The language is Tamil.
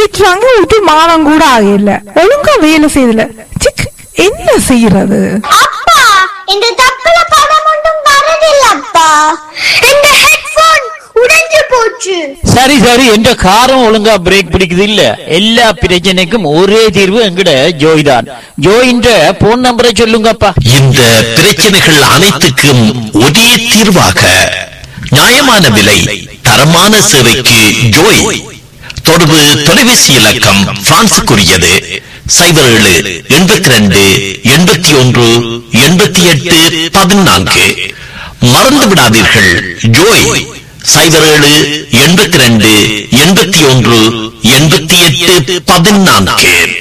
திட்டுறாங்க விட்டு மானம் கூட ஆகல ஒழுங்கா வேலை செய்யல சிக் என்ன செய்யறது அப்பா இந்த தப்புல பணம் ஒன்றும் வரதில்ல அப்பா இந்த ஹெட்போன் உடைஞ்சு போச்சு சரி சரி என்ற காரம் ஒழுங்கா பிரேக் பிடிக்குது இல்ல எல்லா பிரச்சனைக்கும் ஒரே தீர்வு எங்கட ஜோய் தான் ஜோயின்ற போன் நம்பரை சொல்லுங்கப்பா இந்த பிரச்சனைகள் அனைத்துக்கும் ஒரே தீர்வாக நியாயமான விலை தரமான சேவைக்கு ஜோய் தொடர்பு தொலைபேசி இலக்கம் பிரான்சுக்குரியது சைபர் ஏழு எண்பத்தி ரெண்டு எண்பத்தி ஒன்று எண்பத்தி எட்டு பதினான்கு மறந்து விடாதீர்கள் ஜோய் சைபர் ஏழு எண்பத்தி ரெண்டு எண்பத்தி ஒன்று எண்பத்தி எட்டு பதினான்கு